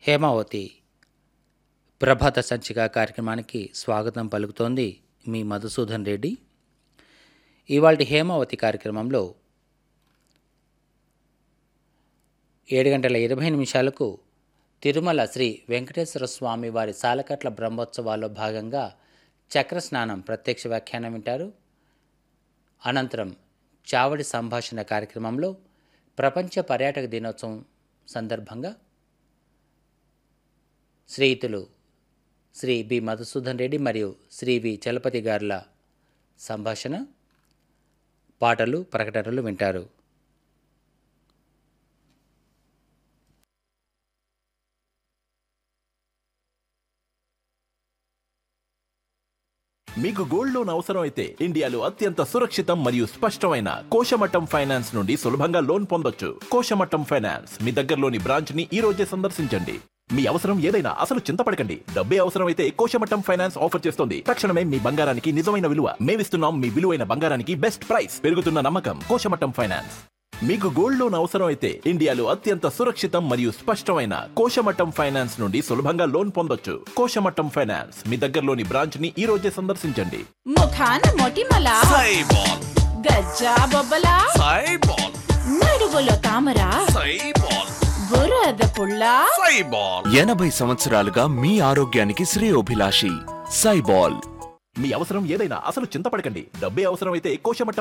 హేమావతి ప్రభాత సంచిక కార్యక్రమానికి స్వాగతం పలుకుతోంది మీ మధుసూదన్ రెడ్డి ఇవాళ హేమావతి కార్యక్రమంలో ఏడు గంటల ఇరవై నిమిషాలకు తిరుమల శ్రీ వెంకటేశ్వర స్వామి వారి సాలకట్ల బ్రహ్మోత్సవాల్లో భాగంగా చక్ర స్నానం ప్రత్యక్ష వ్యాఖ్యానం వింటారు అనంతరం చావడి సంభాషణ కార్యక్రమంలో ప్రపంచ పర్యాటక దినోత్సవం సందర్భంగా శ్రీయుతులు శ్రీ బి మధుసూదన్ రెడ్డి మరియు శ్రీ వి చలపతి గారుల సంభాషణ పాటలు ప్రకటనలు వింటారు మీకు గోల్డ్ లోన్ అవసరం అయితే ఇండియాలో అత్యంత సురక్షితం మరియు స్పష్టమైన కోశమట్టం ఫైనాన్స్ నుండి సులభంగా లోన్ పొందొచ్చు కోశమట్టం ఫైనాన్స్ మీ దగ్గరలోని బ్రాంచ్ ని ఈ రోజే సందర్శించండి మీ అవసరం ఏదైనా అసలు చింతపడకండి డబ్బే అవసరం అయితే కోశమట్టం ఫైనాన్స్ ఆఫర్ చేస్తుంది తక్షణమే మీ బంగారానికి నిజమైన విలువ మేమిస్తున్నాం మీ విలువైన బంగారానికి బెస్ట్ ప్రైస్ పెరుగుతున్న నమ్మకం కోశమట్టం ఫైనాన్స్ మీకు గోల్డ్ లోన్ అవసరం అయితే ఇండియాలో అత్యంత సురక్షితం మరియు స్పష్టమైన కోశమట్టం ఫైనాన్స్ నుండి సులభంగా లోన్ పొందొచ్చు కోశమట్టం ఫైనాన్స్ మీ దగ్గరలోని బ్రాంచ్ ని ఈ రోజే సందర్శించండి ముఖాన మొటిమల సైబాల్ గజ్జా బొబ్బల సైబాల్ నడుగులో తామర సైబాల్ బురద పుల్ల సైబాల్ ఎనభై సంవత్సరాలుగా మీ ఆరోగ్యానికి శ్రేయోభిలాషి సైబాల్ మీ అవసరం ఏదైనా అసలు చింతపడకండి డబ్బే అవసరం అయితే కోశమట్టం